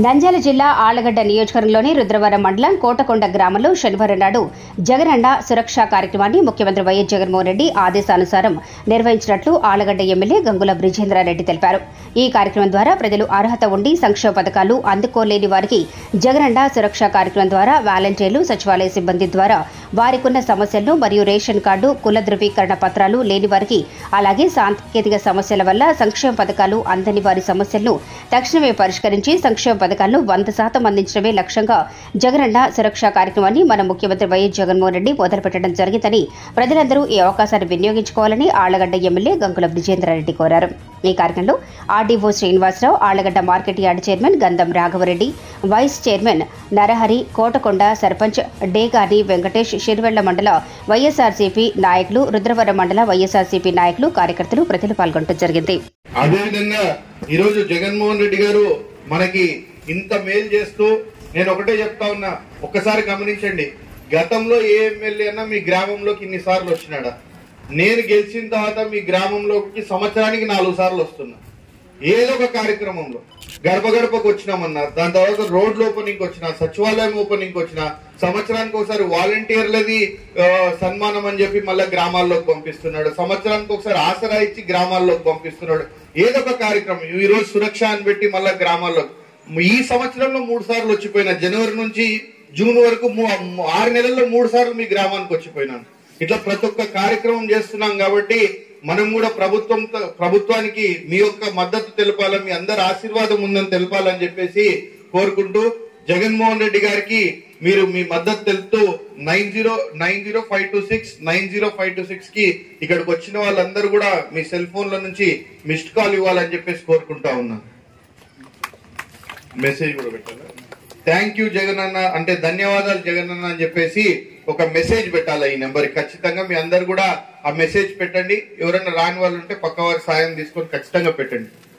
నంద్యాల జిల్లా ఆళ్లగడ్డ నియోజకవర్గంలోని రుద్రవరం మండలం కోటకొండ గ్రామంలో శనివారం నాడు జగనన్న సురక్ష కార్యక్రమాన్ని ముఖ్యమంత్రి వైఎస్ జగన్మోహన్ రెడ్డి ఆదేశానుసారం నిర్వహించినట్లు ఆళ్లగడ్డ ఎమ్మెల్యే గంగుల బ్రిజేంద్రారెడ్డి తెలిపారు ఈ కార్యక్రమం ద్వారా ప్రజలు అర్హత ఉండి సంక్షేమ పథకాలు అందుకోలేని వారికి జగనన్న సురక్ష కార్యక్రమం ద్వారా వాలంటీర్లు సచివాలయ సిబ్బంది ద్వారా వారికున్న సమస్యలను మరియు రేషన్ కార్డు కుల ధృవీకరణ పత్రాలు లేని వారికి అలాగే సాంకేతిక సమస్యల వల్ల సంక్షేమ పథకాలు అందని వారి సమస్యలను తక్షణమే పరిష్కరించి సంక్షేమ పథకాలను వంద శాతం అందించడమే లక్ష్యంగా జగనన్న సురక్ష కార్యక్రమాన్ని మన ముఖ్యమంత్రి వైఎస్ జగన్మోహన్ రెడ్డి మొదలుపెట్టడం జరిగిందని ప్రజలందరూ ఈ అవకాశాన్ని వినియోగించుకోవాలని ఆళ్లగడ్డ ఎమ్మెల్యే గంగుల విజేంద్రారెడ్డి కోరారు ఈ కార్యక్రమంలో RDO Srinivasa Rao Allagadda market yard chairman Gandham Raghava Reddy vice chairman Narahari Kotakonda sarpanch Degani Venkatesh Shirvella మండల వైఎస్ఆర్సీపీ నాయకులు రుద్రవరం మండల వైఎస్ఆర్సీపీ నాయకులు కార్యకర్తలు ప్రజలు పాల్గొనడం జరిగింది అదేవిధంగా ఈరోజు జగన్మోహన్ రెడ్డి గారు మనకి ఇంత మేలు చేస్తూ నేను ఒకటే చెప్తా ఉన్నా ఒక్కసారి గమనించండి గతంలో ఏ ఎమ్మెల్యే అన్నా మీ గ్రామంలోకి ఇన్ని సార్లు వచ్చినాడా నేను గెలిచిన తర్వాత మీ గ్రామంలోకి సంవత్సరానికి నాలుగు సార్లు వస్తున్నా ఏదో ఒక కార్యక్రమంలో గడప గడపకు వచ్చినామన్నారు దాని తర్వాత రోడ్లు ఓపెనింగ్ వచ్చిన సచివాలయం ఓపెనింగ్ వచ్చిన సంవత్సరానికి ఒకసారి వాలంటీర్లది ఆ, సన్మానం అని చెప్పి మళ్ళీ గ్రామాల్లోకి పంపిస్తున్నాడు సంవత్సరానికి ఒకసారి ఆసరా ఇచ్చి గ్రామాల్లోకి పంపిస్తున్నాడు ఏదో ఒక కార్యక్రమం ఈ రోజు సురక్ష అని పెట్టి మళ్ళీ గ్రామాల్లో ఈ సంవత్సరంలో మూడు సార్లు వచ్చిపోయిన జనవరి నుంచి జూన్ వరకు మూ- ఆరు నెలల్లో మూడు సార్లు మీ గ్రామానికి వచ్చిపోయినాను ఇట్లా ప్రతి ఒక్క కార్యక్రమం చేస్తున్నాం కాబట్టి మనం కూడా ప్రభుత్వం ప్రభుత్వానికి మీ యొక్క మద్దతు తెలపాలని మీ అందరి ఆశీర్వాదం ఉందని తెలపాలని చెప్పేసి కోరుకుంటూ జగన్మోహన్ రెడ్డి గారికి మీరు మీ మద్దతు తెలుపుతూ nine zero nine zero five two six nine zero five two six కి ఇక్కడికి వచ్చిన వాళ్ళందరూ కూడా మీ సెల్ ఫోన్ల నుంచి మిస్డ్ కాల్ ఇవ్వాలని చెప్పేసి కోరుకుంటా ఉన్నాను మెసేజ్ కూడా పెట్టాలా థ్యాంక్ యూ జగన్ అన్న అంటే ధన్యవాదాలు జగన్ అన్న అని చెప్పేసి ఒక మెసేజ్ పెట్టాలి ఈ నెంబర్ ఖచ్చితంగా మీ అందరు కూడా ఆ మెసేజ్ పెట్టండి ఎవరైనా రాని వాళ్ళు ఉంటే పక్క వారి సాయం తీసుకొని ఖచ్చితంగా పెట్టండి